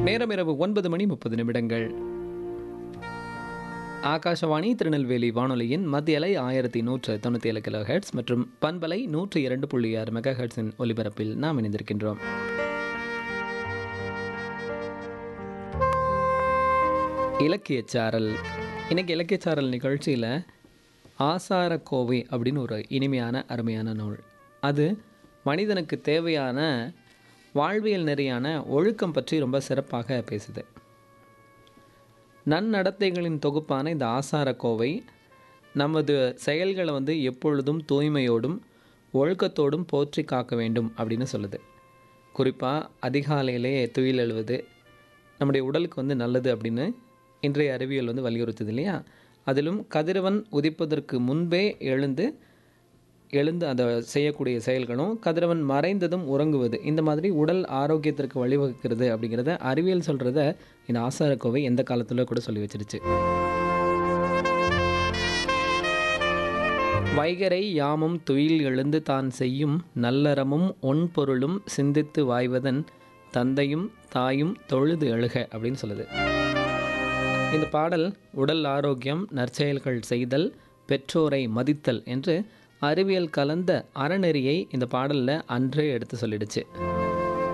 நேரம் இரவு ஒன்பது மணி முப்பது நிமிடங்கள் ஆகாஷவாணி திருநெல்வேலி வானொலியின் மத்திய அலை ஆயிரத்தி நூற்று தொண்ணூற்றி ஏழு கிலோ ஹெர்ட்ஸ் மற்றும் பண்பலை நூற்று இரண்டு புள்ளி ஆறு மெகா ஹெர்ட்ஸின் ஒலிபரப்பில் நாம் இணைந்திருக்கின்றோம் இலக்கியச் சாரல் இன்னைக்கு இலக்கியச் சாரல் நிகழ்ச்சியில் ஆசார கோவை அப்படின்னு ஒரு இனிமையான அருமையான நூல் அது மனிதனுக்கு தேவையான வாழ்வியல் நெறியான ஒழுக்கம் பற்றி ரொம்ப சிறப்பாக பேசுது நன்னடத்தைகளின் தொகுப்பான இந்த ஆசார கோவை நமது செயல்களை வந்து எப்பொழுதும் தூய்மையோடும் ஒழுக்கத்தோடும் போற்றி காக்க வேண்டும் அப்படின்னு சொல்லுது குறிப்பாக அதிகாலையிலே துயில் எழுவது நம்முடைய உடலுக்கு வந்து நல்லது அப்படின்னு இன்றைய அறிவியல் வந்து வலியுறுத்துது இல்லையா அதிலும் கதிரவன் உதிப்பதற்கு முன்பே எழுந்து எழுந்து அதை செய்யக்கூடிய செயல்களும் கதிரவன் மறைந்ததும் உறங்குவது இந்த மாதிரி உடல் ஆரோக்கியத்திற்கு வழிவகுக்கிறது அப்படிங்கிறத அறிவியல் சொல்கிறத இந்த ஆசாரக்கோவை எந்த காலத்தில் கூட சொல்லி வச்சிருச்சு வைகரை யாமும் துயில் எழுந்து தான் செய்யும் நல்லறமும் ஒன்பொருளும் சிந்தித்து வாய்வதன் தந்தையும் தாயும் தொழுது எழுக அப்படின்னு சொல்லுது இந்த பாடல் உடல் ஆரோக்கியம் நற்செயல்கள் செய்தல் பெற்றோரை மதித்தல் என்று அறிவியல் கலந்த அறநெறியை இந்த பாடலில் அன்றே எடுத்து சொல்லிடுச்சு